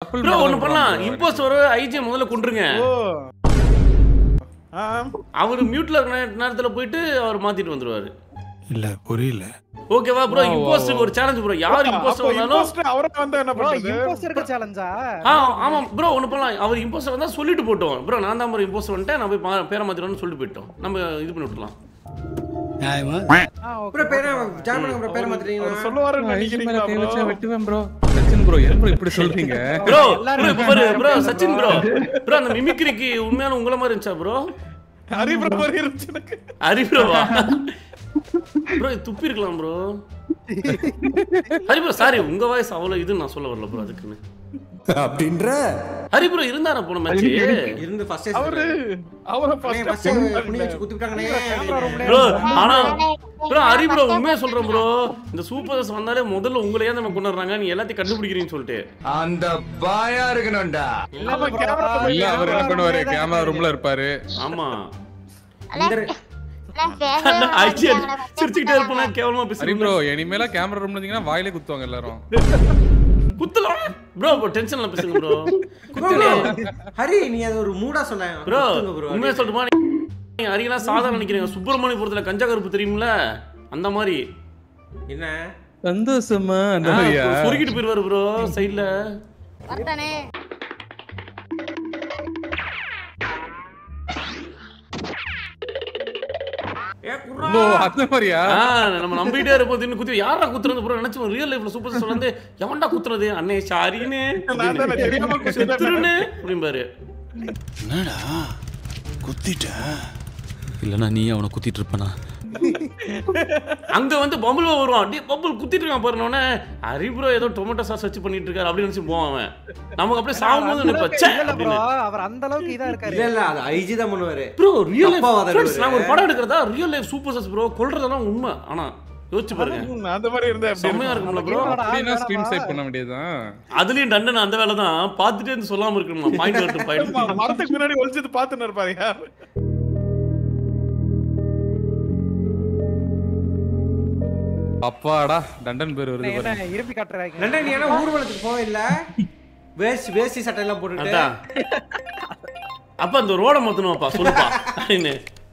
கப்பல் ப்ரோ மேல ஒண்ணு தான் பண்ணலாம் போறாங்க. இம்போஸ்டர் ஐஜி முதல்ல கொண்டுருங்க ஓ ஆ அவர் மியூட்ல இருக்கிற நே- நேரத்துல போயிட்டு அவர் மாத்திட்டு வந்துருவாரு இல்ல புரியல ஓகேவா ப்ரோ வா, வா, இம்போஸ்டருக்கு ஒரு சேலஞ்ச் ப்ரோ யார் இம்போஸ்டர் அப்போ வந்தாலும் imposter அவரை வந்தா என்ன ப்ரோ பண்றது இம்போஸ்டருக்கு சேலஞ்சா ஆ ஆமா ப்ரோ ஒண்ணு பண்ணலாம் அவர் இம்போஸ்டர் வந்தா சொல்லிட்டு போட்டோம் ப்ரோ நான் தான் ப்ரோ இம்போஸ்டர் வந்துட்டேன் நான் போய் பா- பேரை மாத்திரணும்னு சொல்லிட்டு போயிட்டோம் நம்ம இது பண்ணி விட்டுலாம் நியாயமா ஆ ஓகே ப்ரோ பேர ஜாயின் பண்ணுங்க ப்ரோ பேர அவர் மாத்திரீங்களா சொல்லுவாருன்னு ஐஜி மேல நினைக்கிறீங்களா கை வச்சா bro? வெட்டுவேன் ப்ரோ சச்சின் ப்ரோ ஏன் ப்ரோ இப்படி சொல்றீங்க ப்ரோ எல்லாரும் ப்ரோ இப்ப பாரு ப்ரோ சச்சின் ப்ரோ ப்ரோ அந்த மிமிக்ரிக்கு உண்மையான உங்கள மாதிரி இருந்துச்சா ப்ரோ ஹரி bro மாதிரி இருந்துச்சு எனக்கு ஹரி ப்ரோவா ப்ரோ துப்பி இருக்கலாம் ப்ரோ ஹரி ப்ரோ சாரி உங்க வாய்ஸ் அவ்வளவு இது நான் சொல்ல வரல ப்ரோ அதுக்குன்னு அப்படின்ற ஹரி ப்ரோ இருந்தாரா போன மேட்ச் இருந்து ஃபர்ஸ்ட் அவரு அவரை ஃபர்ஸ்ட் ஃபர்ஸ்ட் புனி வச்சு குத்திட்டாங்கனே கேமரா ரூம்ல ப்ரோ ஆனா ப்ரோ ஹரி ப்ரோ உண்மையா சொல்றேன் ப்ரோ இந்த சூப்பர்ஸ் வந்தாலே முதல்ல உங்களையே நம்ம கொண்டு வர்றாங்க நீ எல்லாத்தையும் கண்டுபிடிக்கிறீங்கன்னு சொல்லிட்டு அந்த பாயா இருக்கணும்டா ஆமா கேமரா இல்ல அவர் என்ன பண்ணுவாரு கேமரா ரூம்ல இருப்பாரு ஆமா இந்த ஐயா சிரிச்சுக்கிட்டே இருப்போம் கேவலமா சரி பேசுறீங்க ப்ரோ இனிமேல கேமரா ரூம்ல இருந்தீங்கன்னா வாயிலே குத்துவாங்க எல்லாரும் குத்தலாம் ப்ரோ ப்ரோ டென்ஷன்ல பேசுங்க ப்ரோ ப்ரோ ஹரி நீ அது ஒரு மூடா சொல்ல ப்ரோ ப்ரோ உண்மையா சொல்லட்டுமா நீங்க அருகிலாம் சாதா நினைக்கிறீங்க சுப்பிரமணியபுரத்துல கஞ்சா கருப்பு தெரியும்ல அந்த மாதிரி என்ன சந்தோஷமா அந்த ஆ, மாதிரியா சொருகிட்டு போயிருவாரு ப்ரோ சைடுல வரட்டானே ஏ குர்ரா ஓ அந்த மாதிரியா ஆ, நம்ம நம்பிட்டே இருப்போம் தின்னு குத்தி யாரா குத்துறது ப்ரோ நினைச்சு ரியல் லைஃப்ல சூப்பர் ஸ்டார் வந்து எவன்டா குத்துறது அண்ணே சாரின்னு நான் தானே தெரியாம குத்திட்டேன். செத்துருன்னு அப்படிம்பாரு என்னடா குத்திட்ட இல்லைன்னா நீ அவனை குத்திட்டு இருப்பனா அங்க வந்து பம்புள் வருவான் டே பம்புள் குத்திட்டு இருக்கான் பாருனோடனே ஹரி ப்ரோ ஏதோ டொமேட்டோ சாஸ் வச்சு பண்ணிட்டு இருக்காரு அப்படின்னு நினைச்சு போவான் அவன் நமக்கு அப்படியே சாகும்போது நினைப்பா ச்சே இல்ல ப்ரோ அப்படின்னு அவர் அந்த அளவுக்கு இதா இருக்காரு இல்ல இல்ல அது ஐஜி தான் பண்ணுவாரு ப்ரோ ரியல் லைஃப் தப்பா வாதாடுவாரு. ஃப்ரெண்ட்ஸ் நாங்க ஒரு படம் எடுக்கிறதா real life super stars bro கொல்றதெல்லாம் உண்மை ஆனா யோசிச்சு பாருங்க ம், அந்த மாதிரி இருந்தா எப்படி செம்மையா இருக்கும்? இருக்கும்ல ப்ரோ அப்படின்னா ஸ்கிரீன் சைட் பண்ண வேண்டியதுதான் அதுலயும் தண்டனை அந்த வேலை தான் பார்த்துட்டே இருந்து சொல்லாம இருக்கணுமா பாயிண்ட் வரட்டும் ஆமா, பாயிண்ட் மரத்துக்கு முன்னாடி ஒளிஞ்சது பாத்துன்னு இருப்பாரு யார் அப்பாடா தண்டன் பேர் வருது என்ன பாருங்க இருப்பி காட்டுறாங்க நண்டன் நீ ஏன்னா ஊர்வலத்துக்கு போவே இல்ல வேஸ்ட் வேஸ்டி சட்டை எல்லாம் போட்டுட்டு அதான் அப்ப அந்த ரோட மாத்தணும்ப்பா சொல்லுப்பா அப்படின்னு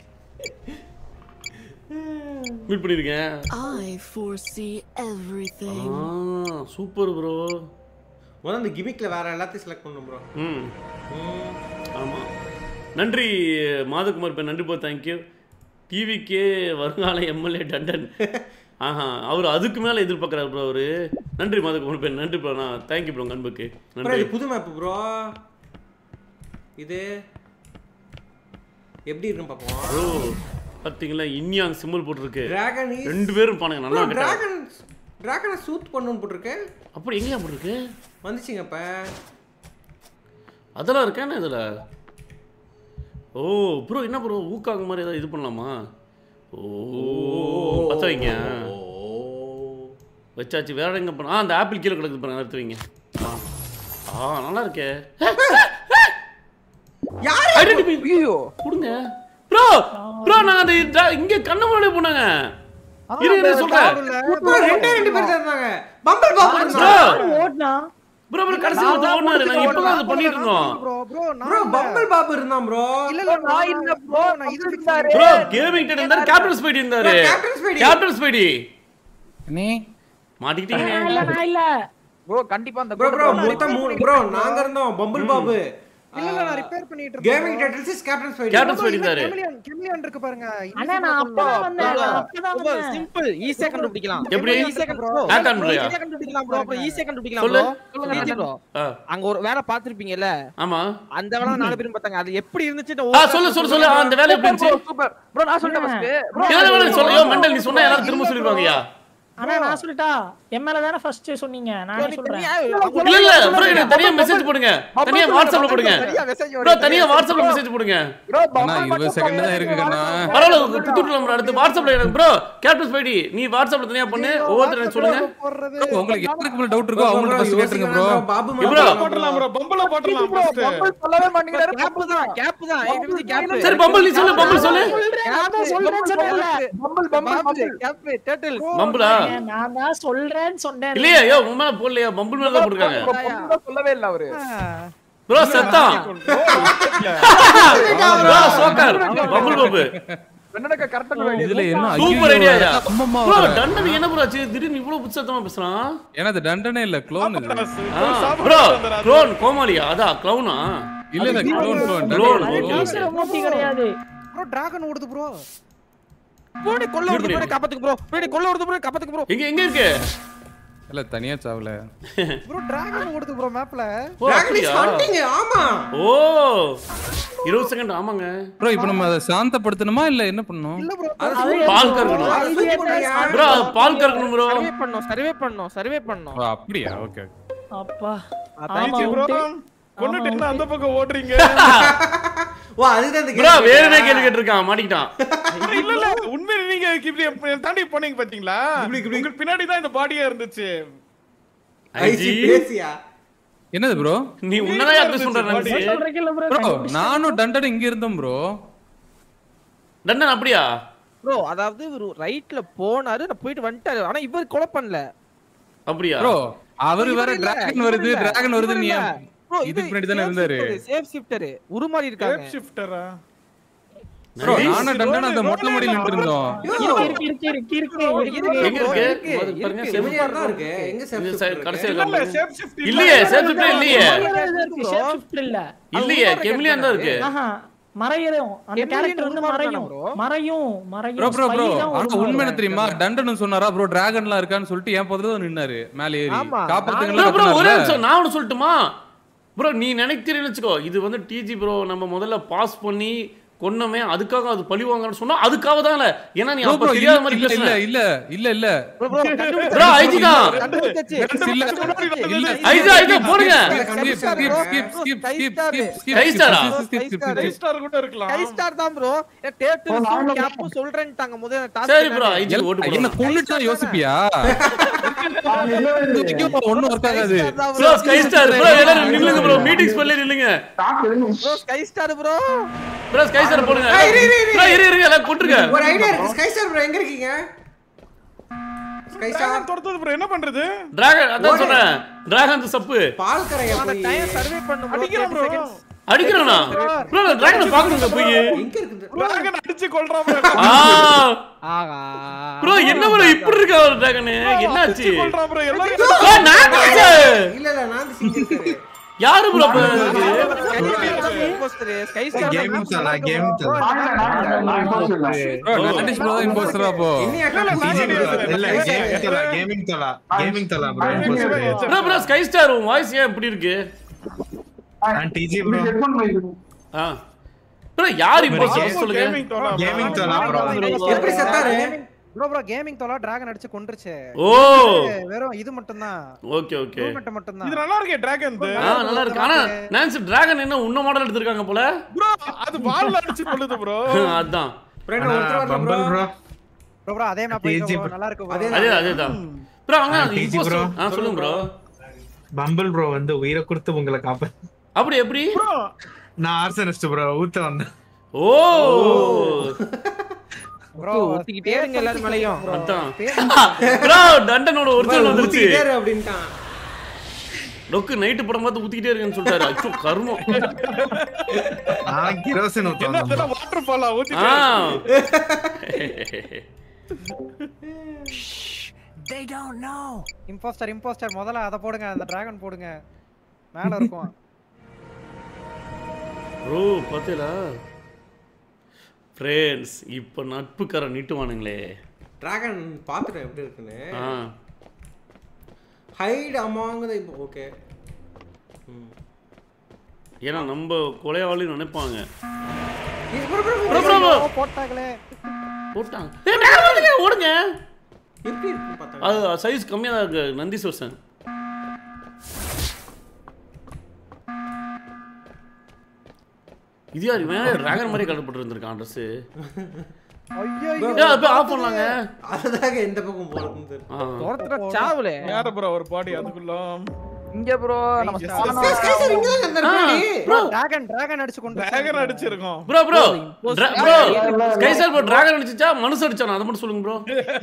மீட் பண்ணிருக்கேன் I foresee everything. Super bro முதல்ல இந்த கிமிக்ல வேற எல்லாத்தையும் செலக்ட் பண்ணும் ப்ரோ ம் ஆமா நன்றி மாதகுமார் பேர் நன்றி போ தேங்க்யூ டிவிக்கே வருங்கால எம்எல்ஏ டண்டன் ஆஹா அவர் அதுக்கு மேல எதிர்பார்க்கறாரு ப்ரோ அவரு நன்றி மாதகுமார் பேர் நன்றி ப்ரோ நான் தேங்க்யூ ப்ரோ அன்புக்கு ப்ரோ நன்றி இது புது மேப் ப்ரோ இது எப்படி இருக்குன்னு பாப்போம் ப்ரோ பார்த்தீங்களா இன்யாங் சிம்பிள் போட்டிருக்கு டிராகன் ரெண்டு பேரும் பாருங்க ப்ரோ நல்லா கேட்டாங்க டிராகன் டிராகனை சூட் பண்ணுன்னு போட்டிருக்கு அப்படி எங்கேயா போட்டிருக்கு வந்துச்சுங்க இப்ப அதெல்லாம் இருக்கேன்னு இதில் ஓ ப்ரோ என்ன ப்ரோ ஊக்காங்க மாதிரி ஏதாவது இது பண்ணலாமா ஓ பற்ற வைங்க வச்சாச்சு வேற எங்க பண்ண ஆ அந்த ஆப்பிள் கீழே கிடக்குது பாருங்க எடுத்து வைங்க ஆ. ஆ நல்லா இருக்கே யாரு ஐடென்டிஃபை ஐயோ கொடுங்க ப்ரோ ப்ரோ நான் அந்த இத- இங்க கண்ணு முன்னாடி போனாங்க இரு இரு சொல்றேன் ப்ரோ ரெண்டே ரெண்டு பேர் தான் இருந்தாங்க பம்பல் பாபு ப்ரோ இருந்தான் ப்ரோ ப்ரோ கடைசி ஒருத்தர் ஓடினாரு நாங்க இப்பதான் அதை பண்ணிட்டு இருந்தோம் bro bro bro bumble Babu இருந்தான் ப்ரோ இல்ல இல்ல நான் இல்ல ப்ரோ நான் இது fix பண்ணேன். ப்ரோ கேமிங் டெட் இருந்தாரு கேப்டன் ஸ்பைடி இருந்தாரு Bro, Captain Spidey. Captain Spidey நீ மாட்டிக்கிட்டீங்க ப்ரோ கண்டிப்பா அந்த ப்ரோ ப்ரோ மொத்தம் மூணு ப்ரோ நாங்க இருந்தோம் பம்பல் பாபு இல்ல இல்ல நான் ரிப்பேர் பண்ணிட்டு இருக்கேன் gaming titles Captain Spidey Captain Spidey இருந்தாரு கெமிலியன் கெமிலியன் இருக்கு பாருங்க அண்ணா நான் அப்பதான் வந்தேன் நான் அப்பதான் வந்தேன் சிம்பிள் ஈஸியா கண்டுபிடிக்கலாம் எப்படி? ஈஸியா bro. Hack and play-ஆ? ஈஸியா கண்டுபிடிக்கலாம் ப்ரோ அப்புறம் ஈஸியா கண்டுபிடிக்கலாம் சொல்லு. ப்ரோ சொல்லுங்க ப்ரோ ஆ, அங்க ஒரு வேலை பாத்திருப்பீங்கல்ல ஆமா அந்த வேலை நாலு பேரும் பார்த்தாங்க அது எப்படி இருந்துச்சு ஆ சொல்லு சொல்லு சொல்லு ஆ, அந்த வேலை எப்படி இருந்துச்சு சூப்பர் ப்ரோ நான் சொல்லிட்டேன் ஃபர்ஸ்ட் ப்ரோ ஏதாவது வேலை சொல்லு யோ மெண்டல் நீ சொன்னா எல்லாரும் திரும்ப சொல்லிடுவாங்கயா அண்ணா நான் சொல்லிட்டா என் மேல தானே ஃபர்ஸ்ட் சொன்னீங்க நானே சொல்றேன் இல்ல இல்ல ப்ரோ எனக்கு தனியா மெசேஜ் போடுங்க தனியா வாட்ஸ்அப்ல போடுங்க ப்ரோ தனியா வாட்ஸ்அப்ல மெசேஜ் போடுங்க அண்ணா இருபது செகண்ட் தான் இருக்கு கண்ணா பரவாயில்ல குத்துட்டுலாம் bro. அடுத்து வாட்ஸ்அப்ல எனக்கு ப்ரோ கேப்டன் ஸ்பைடி நீ வாட்ஸ்அப்ல தனியா பண்ணு ஒவ்வொருத்தரும் சொல்லுங்க போடுறது Bro, உங்களுக்கு யாருக்கு மேல டவுட் இருக்கோ அவங்கள்ட்ட ஃபர்ஸ்ட் கேட்டுருங்க ப்ரோ பாபு bro. மேல போட்டுடலாம் ப்ரோ பம்பல போட்டுடலாம் first. சொல்லவே மாட்டேங்கிறாரு கேப் தான் கேப் தான் இது கேப் சரி பம்பிள் நீ சொல்லு பம்பிள் சொல்லு நான் தான் சொல்றேன்னு சொன்னேன்ல. பம்பிள் பம்பிள் கேப் டேட்டில் பம்பிளா சொன்னீங்க. நான் தான் சொல்றேன்னு சொன்னேன் இல்லையா ஐயோ உன் மேல போடலையா பம்பிள் மேல தான் போட்டிருக்காங்க பொம்பளை சொல்லவே இல்ல அவரு ப்ரோ செத்தான் ப்ரோ சோக்கர் பம்பிள் பாபு வெண்ணனுக்கு கரெக்டா இதுல என்ன சூப்பர் ஐயோ, ஐடியா அம்மம்மா ப்ரோ வர. தண்டன் என்ன ப்ரோ ஆச்சு திடீர்னு இவ்வளவு புத்தகமா பேசுறான் எனது தண்டனை இல்ல க்ளோன் இது ப்ரோ க்ளோன் கோமாளியா அதா க்ளவுனா இல்ல இல்ல க்ளோன் க்ளோன் Clone, அது clone. டீசர் மூர்த்தி கிடையாது ப்ரோ டிராகன் ஓடுது ப்ரோ போடி கொல்ல வருது போடி காப்பாத்துக்கு ப்ரோ போடி கொல்ல வருது போடி காப்பாத்துக்கு ப்ரோ எங்க எங்க இருக்கு இல்ல தனியா சாவல ப்ரோ டிராகன் ஓடுது ப்ரோ மேப்ல ஓ Dragon is அப்படியா hunting, ஆமா ஓ இருபது செகண்ட் ஆமாங்க ப்ரோ இப்போ நம்ம அதை சாந்தப்படுத்தணுமா இல்ல என்ன பண்ணணும் இல்ல ப்ரோ பால் கறக்கணும் அது சொல்லி போடுறியா? ப்ரோ பால் கறக்கணும் ப்ரோ சர்வே பண்ணோம் சர்வே பண்ணோம் சர்வே பண்ணோம் ஓ, அப்படியா ஓகே அப்பா தேங்க்ஸ் ஆமா, ப்ரோ உண்டு. கொன்னுட்டு என்ன அந்த பக்கம் ஓடுறீங்க ஓ அதுதான் இந்த ப்ரோ கேள்வி. வேறவே கேள்வி கேட்டிருக்கான் மாட்டிக்கிட்டான் இல்ல இல்ல உண்மையில நீங்க இப்படி தாண்டி போனீங்க பாத்தீங்களா இப்படி, இப்படி. உங்களுக்கு பின்னாடி தான் இந்த பாடியா இருந்துச்சு ஐசி பேசியா என்னது ப்ரோ நீ உன்னதான் அட்வைஸ் பண்ற நினைச்சு சொல்றீங்க இல்ல bro, ப்ரோ கண்டுபிடிச்சிட்டேன். நானும் தண்டனை இங்க இருந்தோம் ப்ரோ தண்டன் அப்படியா ப்ரோ அதாவது இவரு ரைட்ல போனாரு நான் போயிட்டு வந்துட்டாரு ஆனா இவர் கொலை பண்ணல அப்படியா ப்ரோ அவரு வேற இவர் இல்ல, டிராகன் இவர் வருது இல்ல, டிராகன் வருது இவர் நீ இல்ல. Bro, இதுக்கு இது முன்னாடி தானே safe இருந்தாரு shifter, safe shifter. உருமாறி இருக்காங்க Shape shifter-ஆ? ப்ரோ நானும் தண்டனை அந்த மொட்டை மாடியில நின்று இருந்தோம் இருக்கு இருக்கு இருக்கு இருக்கு இருக்கு எங்க இருக்கு இருக்கு இருக்கு, பாருங்க இருக்கு. செவன் எம்ஜிஆர் தான் இருக்கு எங்க இந்த சேஃப் side கடைசியா இல்ல, இல்ல, இருக்காங்க. shape shift இல்ல. இல்லையே சேஃப் இல்லையே இருக்கு, shape shifter இல்ல இல்லையே கெமிலியான் தான் இருக்கு ஆஹா மறையும் அந்த Emily கேரக்டர் வந்து உருமாறுதானா மறையும் bro? மறையும் ப்ரோ மறையும் ப்ரோ ப்ரோ spy தான் ஆனா உருமாறும். உண்மை என்ன தெரியுமா தண்டனும் சொன்னாரா ப்ரோ டிராகன்லாம் இருக்கான்னு சொல்லிட்டு என் பக்கத்துல தான் நின்னாரு மேல ஏறி ஆமா. ப்ரோ காப்பாத்துங்களா ப்ரோ ஒரே கத்துனாருல. நிமிஷம் நான் ஒன்று சொல்லட்டுமா ப்ரோ நீ நினைக்கிறேன்னு வச்சுக்கோ இது வந்து டிஜி ப்ரோ நம்ம முதல்ல பாஸ் பண்ணி கொன்னமே அதுக்காக அது பழி வாங்கன்னு சொன்னா அதுக்காக தான் இல்ல ஏன்னா நீ ப்ரோ அப்ப ப்ரோ தெரியாத இல்ல மாதிரி இல்ல இல்ல பேசுன இல்ல இல்ல இல்ல Bro, bro, கண்டுபிடிச்சு- ப்ரோ ஐஜி தான் கண்டுபிடிச்சாச்சு. இல்ல இல்ல ஐஜா ஐஜா போடுங்க skip skip skip skip skip skip skip Sky star-ஆ? skip skip skip Five star கூட இருக்கலாம் Sky star தான் bro. ஏன் tattoo க்கும் cap ம் சொல்றேன்ட்டாங்க முதல்ல task சரி ப்ரோ தானே. ஐஜி ஓட்டு என்ன போடுங்க கொன்னுட்டா யோசிப்பியா ஒண்ணும் ஒர்க் ஆகாது Sky star தான் bro bro. Sky Star bro எல்லாரும் நில்லுங்க ப்ரோ மீட்டிங்ஸ் பண்ணல நில்லுங்க Bro, Sky star bro. Bro Sky Star போடுங்க ஏய், இரு, இரு, இரு. ப்ரோ இரு இருங்க எல்லாம் போட்டுருங்க ஒரு ஐடியா இருக்கு ஸ்கை ஸ்டார் ப்ரோ எங்க இருக்கீங்க ஸ்கை ஸ்டார் Dragon துரத்துது bro, என்ன பண்றது டிராகன் அதான் சொல்றேன் டிராகன் சப்பு பால் கரையா அந்த போய் time survey பண்ணும் bro. அடிக்கிறோம் 30 bro. seconds. அடிக்கிறானா ப்ரோ டிராகனை பாக்கணுங்க போய் எங்க இருக்கு Dragon அடிச்சு கொல்றான் bro. ஆ ஆகா. ப்ரோ என்ன ப்ரோ இப்படி இருக்கா ஒரு டிராகன் என்னாச்சு அடிச்சு கொல்றான் bro, எல்லாரும் ப்ரோ நான் தான் இல்ல இல்ல நான் செஞ்சிருக்கேன் யாரு ப்ரோ அப்ப Imposter, Sky star தான் ப்ரோ நண்டிஷ் ப்ரோ தான் இம்போஸ்டரா அப்போ என்னையா ப்ரோ ப்ரோ ஸ்கை ஸ்டார் உன் வாய்ஸ் ஏன் இப்படி இருக்கு ஆ ப்ரோ யார் இம்போஸ்டர் சொல்லுங்க gaming தோலா bro. எப்படி செத்தாரு ப்ரோ ப்ரோ கேமிங் தோலா டிராகன் அடிச்சு கொன்றுச்சு ஓ வெறும் இது மட்டும் தான் ஓகே ஓகே மூவ்மெண்ட் மட்டும் இது தான் நல்லா இருக்கே டிராகன் ஆ நல்லா இருக்கு ஆனா நான்சி டிராகன் என்ன உன்ன மாடல் எடுத்திருக்காங்க போல ப்ரோ அது வால்ல அடிச்சு கொல்லுது ப்ரோ அதான் ப்ரோ என்ன ஒருத்தர் வரல ப்ரோ ப்ரோ ப்ரோ அதே மேப் bro நல்லா இருக்கு bro. அதே அதே அதேதான் ப்ரோ அவங்க இம்போஸ்டர் ஆ சொல்லுங்க ப்ரோ பம்பிள் ப்ரோ வந்து உயிரை கொடுத்து உங்களை காப்ப அப்படி எப்படி ப்ரோ நான் ஆர்சனிஸ்ட் ப்ரோ ஊத்த வந்தேன் ஓ bro ஊத்திக்கிட்டே இருங்க எல்லாரும் மேலயும். அதான் ப்ரோ டண்டனோட ஒரிஜினல் வந்துருச்சு ஊத்திக்கிட்டே இரு அப்படின்ட்டான் டொக்கு நைட்டு படம் பார்த்து ஊத்திக்கிட்டே இருக்கேன்னு சொல்லிட்டாரு அச்சோ கர்மம் நான் கிரோசன் ஊத்த என்ன வந்தேன் வாட்டர் ஃபாலா ஊத்தி ஆ இம்போஸ்டர் இம்போஸ்டர் முதல்ல அத போடுங்க அந்த டிராகன் போடுங்க மேல இருக்கும் ப்ரோ பார்த்தீங்களா ஃப்ரெண்ட்ஸ் இப்போ நட்புக்கரை நீட்டுவானுங்களே டிராகன் பாத்துட்டேன் எப்படி இருக்குன்னு ஆ ஹைட் அமாங் த ஓகே ஏன்னா நம்ம கொலையாளின்னு நினைப்பாங்க bro bro bro bro bro போட்டாங்களே போட்டாங்க ஏய், மேல வந்துங்க, ஓடுங்க எப்படி இருக்குன்னு பார்த்தா அது சைஸ் கம்மியா தான் இருக்கு நந்தீஸ்வரன் இது யார் இவன் டிராகன் மாதிரி கலப்பட்டு இருந்திருக்கான் ட்ரெஸ் ஐயோ ஏன் அது போய் ஆஃப் பண்ணலாங்க அதுதாங்க எந்த பக்கம் போறதுன்னு தெரியல ஆ. ஒருத்தர சாவுல யார ப்ரோ ஒரு பாடி அதுக்குள்ள இங்க ப்ரோ நம்ம Sky Sir இங்க தான் இருந்தாரு பின்னாடி. டிராகன் டிராகன் அடிச்சு கொண்டு டிராகன் அடிச்சிருக்கோம் bro bro bro Sky Star bro dragon அடிச்சுச்சா மனுஷன் அடிச்சானா அதை மட்டும் சொல்லுங்க ப்ரோ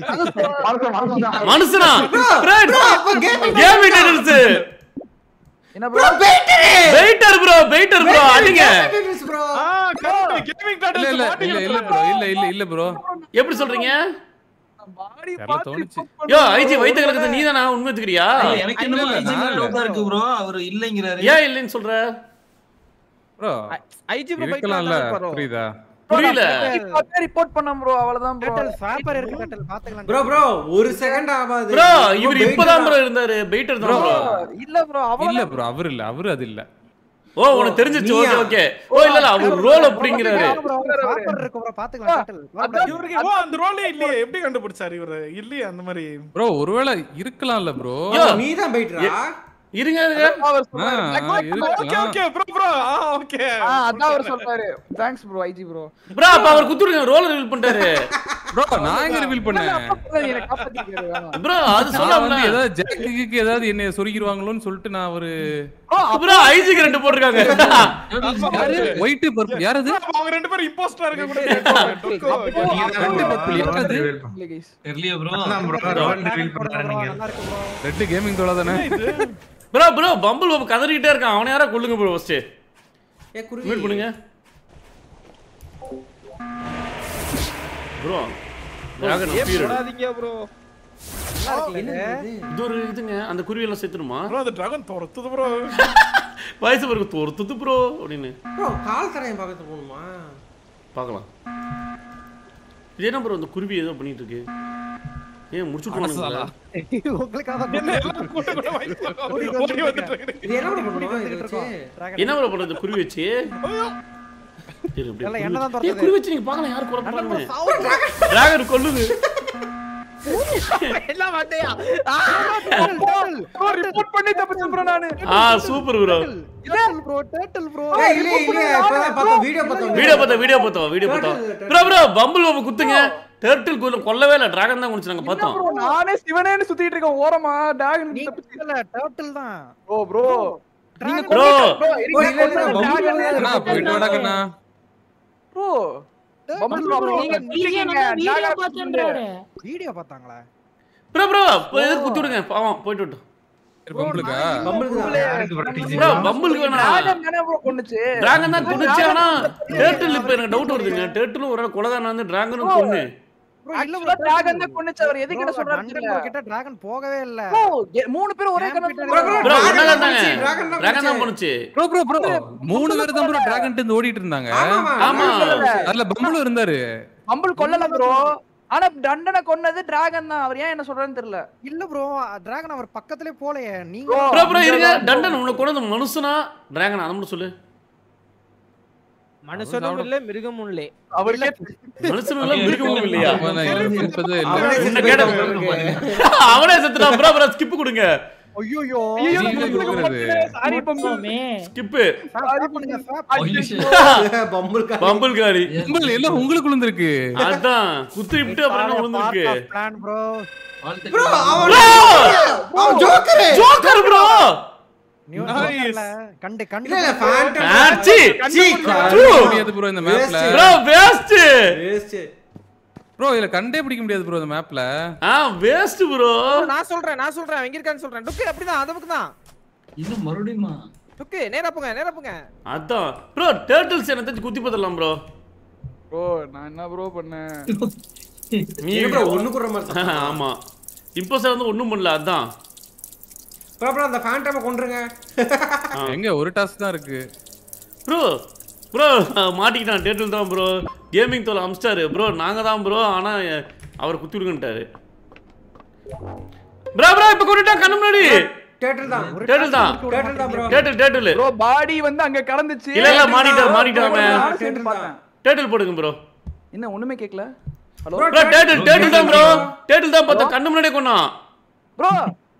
மனுஷனா Bro, அப்ப gaming கேம் இன்டெலிஜென்ஸ் என்ன Bro, baiter. Baiter bro baiter bro அடிங்க Baiters bro. ஆ கேமிங் இல்ல இல்ல இல்ல இல்ல ப்ரோ இல்ல இல்ல இல்ல ப்ரோ எப்படி சொல்றீங்க பாடி தெரியல, தோணுச்சு. யோ ஐஜி வயித்து கலக்குது நீ தானா உண்மை எடுத்துக்கிறியா எனக்கு என்னமோ ஐஜி மேல doubt ஆ இருக்கு ப்ரோ அவர் இல்லங்கிறாரு ஏன் இல்லைன்னு சொல்ற ப்ரோ ஐஜி ப்ரோ இருக்கலாம்ல புரியுதா புரியல ரிப்போர்ட் பண்ணோம் ப்ரோ அவ்வளவுதான் ப்ரோ டேட்டல் ஸ்வாப்பர் இருக்கு டேட்டல் பாத்துக்கலாம் Bro, bro, ஒரு செகண்ட் ஆகாது ப்ரோ ரொம்ப இவர் baiter இப்பதான் தான். ப்ரோ இருந்தாரு பெயிட்டர் தான் ப்ரோ இல்ல ப்ரோ இல்ல அவ்வளவு ப்ரோ அவர் இல்ல அவரு அது இல்ல ஓ உனக்கு தெரிஞ்சிச்சு ஓகே நீயா? ஓகே ஓ இல்ல இல்ல அவர் ரோல் அப்படிங்கிறாரு ஸ்வாப்பர் இருக்கு ப்ரோ பாத்துக்கலாம் டேட்டல் இவருக்கு ஓ அந்த ரோலே இல்லையே எப்படி கண்டுபிடிச்சாரு இவரு இல்லையே அந்த மாதிரி ப்ரோ ஒருவேளை இருக்கலாம்ல ப்ரோ யோ நீதான் baiter-ஆ? இருங்க இருங்க அவர் ஆ, ஆ, ஓகே இருக்கலாம் ஓகே ப்ரோ ப்ரோ ஆ ஓகே அதான் அவர் சொல்றாரு thanks bro IG bro bro அப்ப அவர் குத்துருங்க ரோல் ரிவீல் பண்ணிட்டாரு ப்ரோ நான் எங்க ரிவீல் பண்ணேன் என்ன காப்பாத்திக்கிறாரு ப்ரோ அது நான் சொல்லாமல வந்து ஏதாவது ஜாக்கிக்கு ஏதாவது என்ன சொருகிருவாங்களோன்னு சொல்லிட்டு நான் ஒரு ப்ரோ ஐஜிக்கு ரெண்டு போட்டிருக்காங்க யாரு ஒயிட் பர்பிள் யார் அது அவங்க ரெண்டு பேரும் இம்போஸ்டரா இருக்க கூட நீங்க தான் ரெண்டு bro பர்பிள் roll யார் அது reveal பண்ண- guys தெரியலையே ப்ரோ அதான் bro roll reveal பண்றாரு நீங்க. நல்லா இருக்கு ப்ரோ ரெட் கேமிங் தோழா தானே ப்ரோ ப்ரோ பம்பிள் பாபு கதறிக்கிட்டே இருக்கான் அவனை யாரா கொல்லுங்க ப்ரோ ஃபர்ஸ்ட் ஏ, குருவி. மீட் பண்ணுங்க ப்ரோ போடாதீங்க ப்ரோ என்னது இது? இது ஒரு இதுங்க அந்த குருவி எல்லாம் செத்துருமா ப்ரோ அந்த டிராகன் துரத்துது ப்ரோ வயசு பிறகு தோர்த்துது ப்ரோ அப்படின்னு Bro, கால் தரையன் பக்கத்துல போகணுமா பார்க்கலாம் இது என்ன ப்ரோ அந்த குருவி ஏதோ பண்ணிட்டு இருக்கு ஏன் முடிச்சுட்டு உங்களுக்காக என்ன எல்லாம் கூட்ட கூட வாங்கி ஓடி வந்துட்டு இருக்கு. இது என்ன bro பண்ணணும் இதை வச்சு? என்ன ப்ரோ பண்றது குருவி வச்சு இரு, இப்படி இல்ல, குருவி- என்னதான் ஏய், துரத்துது? குருவி வச்சு நீங்க பார்க்கலாம் யார் கொலை பண்ணாங்க டிராகன் கொல்லுது எல்லாம் வண்டையா ரிப்போர்ட் பண்ணி தப்பிச்சேன் ப்ரோ நானு ஆ சூப்பர் ப்ரோ டேட்டல் ப்ரோ டேட்டல் ப்ரோ ஏய், இல்லையே, இல்லையே, இப்பதான் பார்த்தோம், video பார்த்தோம். வீடியோ பார்த்தோம் வீடியோ பார்த்தோம் வீடியோ பார்த்தோம் Turtle, bro bro bumble Babu குத்துங்க டர்ட்டில் கொல்ல கொல்லவே இல்ல டிராகன் தான் குடிச்சு நாங்க பார்த்தோம் ப்ரோ நானே சிவனேன்னு சுத்திட்டு இருக்கேன் ஓரமா டிராகன் நீ இல்ல டேட்டல் தான் ப்ரோ ப்ரோ நீங்க ப்ரோ ஓ, இல்ல, இல்ல, bumble தான் அண்ணா இருக்கு. போயிட்டு வாடா கண்ணா ப்ரோ பம்பிள் ப்ரோ நீங்க வீடியோ டிராகன் பார்த்தேன்றாரு வீடியோ பார்த்தாங்களா ப்ரோ ப்ரோ எதுக்கு குத்தி விடுங்க பாவம் போயிட்டு விட்டோம் சரி, பம்புளுக்கா பம்பிளுக்கு தான். யாருக்கு bro TG? ப்ரோ பம்பிளுக்கு வேணா டிராகன் தானே ப்ரோ கொன்னுச்சு டிராகன் தான் கொண்டுச்சு ஆனா டேர்ட்டில் இப்ப எனக்கு டவுட் வருதுங்க டேர்ட்டிலும் ஒரு கொலை தான் வந்து டிராகனும் கொன்னு ப்ரோ இல்ல ஆக்சுவலா டிராகன் தான் கொன்னுச்சு அவர் எதுக்கு என்ன சொல்றாரு தெரியல கிட்ட டிராகன் போகவே இல்ல ப்ரோ மூணு பேரும் ஒரே கண்ணு Bro, bro, ப்ரோ dragon ஒன்னால தான் தாங்க பண்ணுச்சு, dragon தான் டிராகன் தான் பண்ணுச்சு. பண்ணுச்சு ப்ரோ ப்ரோ ப்ரோ மூணு பேர் தான் ப்ரோ டிராகன் இருந்து ஓடிட்டு இருந்தாங்க ஆமாமா, ஆமா. dragon அதுல பம்புளும் இருந்தாரு பம்பிள் கொல்லல ப்ரோ ஆனா தண்டனை கொன்னது டிராகன் தான் அவர் ஏன் என்ன சொல்றாருன்னு தெரியல இல்ல ப்ரோ டிராகன் அவர் பக்கத்திலே போலையே நீங்க ப்ரோ ப்ரோ இருங்க தண்டன் உனக்கு கொண்டு வந்து மனுஷனா டிராகன் அதை மட்டும் சொல்லு மனுஷனும் இல்ல மிருகமும் இல்ல அவருக்கே மனுஷனும் இல்ல மிருகமும் இல்லையா அவனை இருப்பது இல்ல. அவனே என்ன செத்து கேட்ட போயிட்டான். அவனே செத்துட்டான் ப்ரோ ப்ரோ ஸ்கிப் கொடுங்க ஐயோ ஜீவனை கொடுக்கறது. சாரி பம்பிள் ஸ்கிப் பண்ணுங்க swap. Bumble காரி. பம்பிள் காரி பம்புள் எல்லாம் உங்களுக்கு விழுந்திருக்கு அதான் குத்து விட்டு அப்புறம் என்ன விழுந்திருக்கு Part of plan bro Bro, அவன் அவன் joker. Joker bro new Nice. கண்டு கண்டு இல்ல, இல்ல, phantom. ஆச்சி சீ, முடியாது ப்ரோ இந்த மேப்ல ப்ரோ வேஸ்ட் Waste. ப்ரோ இதுல கண்டே பிடிக்க முடியாது ப்ரோ இந்த மேப்ல ஆ வேஸ்ட் ப்ரோ நான் சொல்றேன் நான் சொல்றேன் எங்க இருக்கான்னு சொல்றேன் டுக்கு அப்படிதான் அந்த பக்கம் தான் இன்னும் மறுபடியுமா டுக்கு நேரா போங்க நேரா போங்க அதான் ப்ரோ டர்ட்டில்ஸ் என்ன தெரிஞ்சு குத்தி பார்த்துடலாம் ப்ரோ ப்ரோ நான் என்ன ப்ரோ பண்ணேன் நீ என்ன bro, ஒண்ணு கூடுற மாதிரி தான். ஆமா இம்போஸ்டர் வந்து ஒண்ணும் பண்ணல அதான் bro, bro, அந்த phantom-அ கொன்றுங்க. எங்க ஒரு டாஸ்க் தான் இருக்கு ப்ரோ ப்ரோ மாட்டிக்கிட்டான் டேட்டில் தான் ப்ரோ கேமிங் தோல் அமிச்சிட்டாரு ப்ரோ நாங்க தான் ப்ரோ ஆனா அஹ், அவர் குத்தி விடுங்கன்ட்டாரு ப்ரோ ப்ரோ இப்ப கொண்டுட்டா கண்ணு முன்னாடி Turtle தான். டேட்டில் தான் Turtle தான் bro. டேட்டில் டேட்டில் ப்ரோ பாடி வந்து அங்க கடந்துச்சு இல்ல இல்ல மாட்டிட்டார் மாட்டிட்டான் அவன் நானும் சேர்ந்து பார்த்தேன் டேட்டில் போடுங்க ப்ரோ என்ன ஒண்ணுமே கேட்கல ஹலோ Bro, ப்ரோ டேட்டில் டேட்டில் தான் ப்ரோ டேட்டில் தான் பார்த்தா கண்ணு முன்னாடியே கொண்டான் ப்ரோ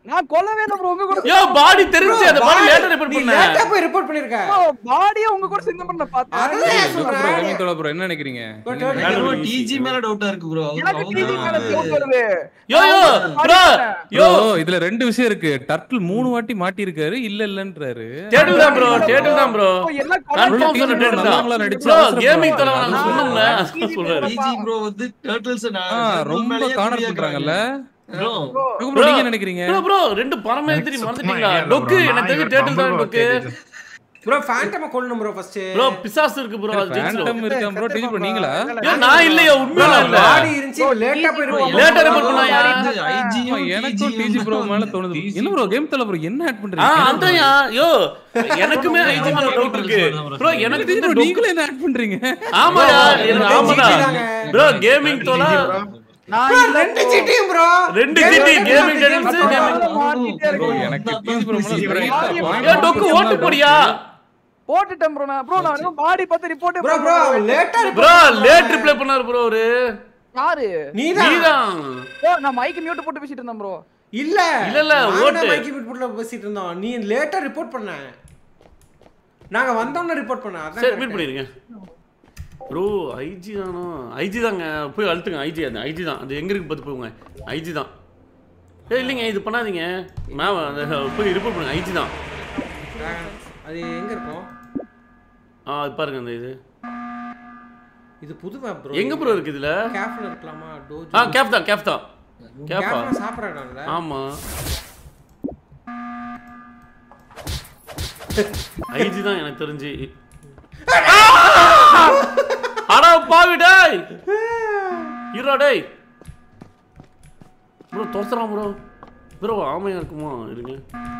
நான் கொல்லவே இல்ல ப்ரோ உங்க கூட யோ பாடி தெரிஞ்சு அந்த பாடி லேட்டா ரிப்போர்ட் நீ பண்ண லேட்டா போய் ரிப்போர்ட் பண்ணிருக்க பாடியே உங்க கூட சிங்கம் பண்ண பார்த்தேன் அதுதான் ப்ரோ சொல்றேன் கமிங் தோல ப்ரோ என்ன நினைக்கிறீங்க But என்ன what- நினைக்கிறீங்க? டிஜி மேல டவுட்டா இருக்கு ப்ரோ எனக்கு டிவி மேல டவுட் வருது யோ யோ ப்ரோ யோ ப்ரோ இதுல ரெண்டு விஷயம் இருக்கு டர்ட்டில் மூணு வாட்டி மாட்டி இருக்காரு இல்ல இல்லன்றாரு டேட்டில் தான் ப்ரோ டேட்டில் தான் ப்ரோ bro, எல்லாம் கன்ஃபார்ம் team சொன்ன bro டேட்டில் நல்லவங்களா தான் நடிச்சு ப்ரோ அவசரப்படுறாங்க. கேமிங் தலை நாங்க ஆ, சொன்னோம்ல ஆ, அதான் சொல்றாரு டிஜி ப்ரோ வந்து டர்ட்டில்ஸ் ஆ, ரொம்ப கார்னர் பண்றாங்கல்ல ப்ரோ ப்ரோ Bro. நீங்க நினைக்கிறீங்க ப்ரோ ப்ரோ ரெண்டு பரமேந்திரி மறந்துட்டீங்களா டொக்கு எனக்கு தெரிஞ்சு டேட்டில் தான் டொக்கு ப்ரோ ஃபேண்டம கொல்லணும் ப்ரோ ஃபர்ஸ்ட் ப்ரோ பிசாசு இருக்கு ப்ரோ அது ஜெயிச்சிரும் ஃபேண்டம் இருக்கா ப்ரோ டிஜி ப்ரோ நீங்களா ஏன் நான் இல்லையா உண்மையில இல்ல பாடி இருந்துச்சு லேட்டா போய் report லேட்டா பண்ணு. ரிப்போர்ட் பண்ணா யாரு ஆமா, எனக்கும் டிஜி ப்ரோ மேல தோணுது என்ன ப்ரோ கேம் தல ப்ரோ என்ன ஆட் ஆ பண்றீங்க அந்தயா யோ எனக்குமே ஐஜி மேல டவுட் இருக்கு ப்ரோ எனக்கு டிஜி இந்த ப்ரோ டொக்கு நீங்களே என்ன ஆட் பண்றீங்க ஆமாயா எனக்கு ஆமாடா ஜிஜிதாங்க. ப்ரோ கேமிங் தோலா Bro, ரெண்டு சீட்டையும் ப்ரோ ரெண்டு city gaming tense gaming bro எனக்கு டிஜி ப்ரோ மேல straight ஆ point ஏன் டொக்கு ஓட்டு போடியா போட்டுட்டேன் ப்ரோ நான் ப்ரோ நான் பாடி பார்த்து ரிப்போர்ட் ப்ரோ ப்ரோ லேட்டா ப்ரோ லேட் ரிப்ளை பண்ணாரு ப்ரோ அவரு யாரு நீதான் நீதான் ப்ரோ நான் மைக் மியூட் போட்டு பேசிட்டு இருந்தேன் ப்ரோ இல்ல இல்ல, இல்ல, ஓட்டு. மைக்கி பிட்ல பேசிட்டு இருந்தோம் நீ லேட்டா ரிப்போர்ட் பண்ண நாங்க வந்தோம்னே ரிப்போர்ட் பண்ண அதான் சரி correct. மீட் பண்ணிருங்க ப்ரோ ஐஜி தானா ஐஜி தாங்க போய் அழுத்துங்க ஐஜி அந்த ஐஜி தான் அது எங்க இருக்கு பார்த்து போங்க ஐஜி தான் ஏ இல்லைங்க இது பண்ணாதீங்க மேம் அந்த போய் ரிப்போர்ட் பண்ணுங்க ஐஜி தான் அது எங்க இருக்கும் ஆ அது பாருங்க அந்த இது இது புது மேப் ப்ரோ எங்க ப்ரோ இருக்கு இதுல கேஃப்ல இருக்கலாமா டோஜ் ஆ கேப் தான் கேப் தான் கேப்பா கேஃப்ல சாப்பிடறாங்கல்ல ஆமா ஐஜி தான் எனக்கு தெரிஞ்சு அடா பாவி டேய் இருடா டேய் ப்ரோ தோத்துறான் ப்ரோ ப்ரோ ஆமையா இருக்குமா இருங்க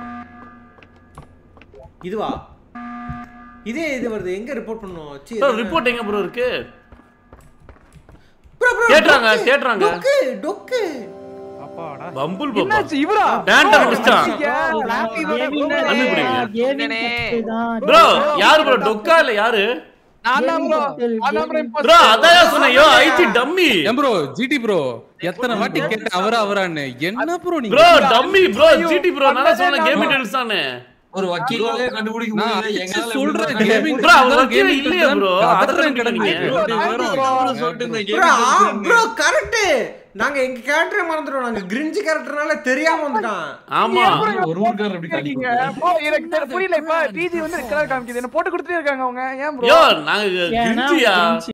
இதுவா இதே இது வருது எங்க ரிப்போர்ட் பண்ணோம் சி ப்ரோ ரிப்போர்ட் எங்க ப்ரோ இருக்கு ப்ரோ ப்ரோ கேட்றாங்க கேட்றாங்க டொக்கு டொக்கு அப்பாடா பம்புல் பாப்பா என்னாச்சு இவரா பேண்ட முடிச்சிட்டான் ப்ரோ யாரு ப்ரோ டொக்கா இல்ல யாரு நான் தான் ப்ரோ அதான் ப்ரோ இப்போ ப்ரோ அதான் சொன்னேன் யோ ஐடி டம்மி ஏன் ப்ரோ ஜிடி ப்ரோ எத்தனை வாட்டி கேட்ட அவரா அவரான்னு என்ன ப்ரோ நீங்க bro dummy bro GT bro நான் சொன்னேன் கேமிங் டெல்ஸ் தானே ஒரு வக்கீலாலே கண்டுபிடிக்க நான் முடியல அடிச்சு எங்களால சொல்றேன் எப்படி gaming Bro, அவர் தான் வக்கீல் gaming இல்லையே தான் bro. கதறேன் அதான் கிடந்து. கிடந்தீங்க. இப்படி வரும். bro சொல்லிட்டு இந்த ப்ரோ game ப்ரோ கரெக்ட் நாங்க எங்க கேரக்டரை மறந்துட்டோம் நாங்க கிரிஞ்சு கேரக்டர்னால தெரியாம வந்துட்டான் ஆமா ஒரு ஊர்க்காரர் அப்படி இருக்கீங்க காட்டிங்க ப்ரோ எனக்கு தெரியல, புரியல இப்ப பிஜி வந்து கலர் காமிக்குது என்ன போட்டு கொடுத்துட்டே இருக்காங்க அவங்க ஏன் ப்ரோ யோ நாங்க கிஞ்சியா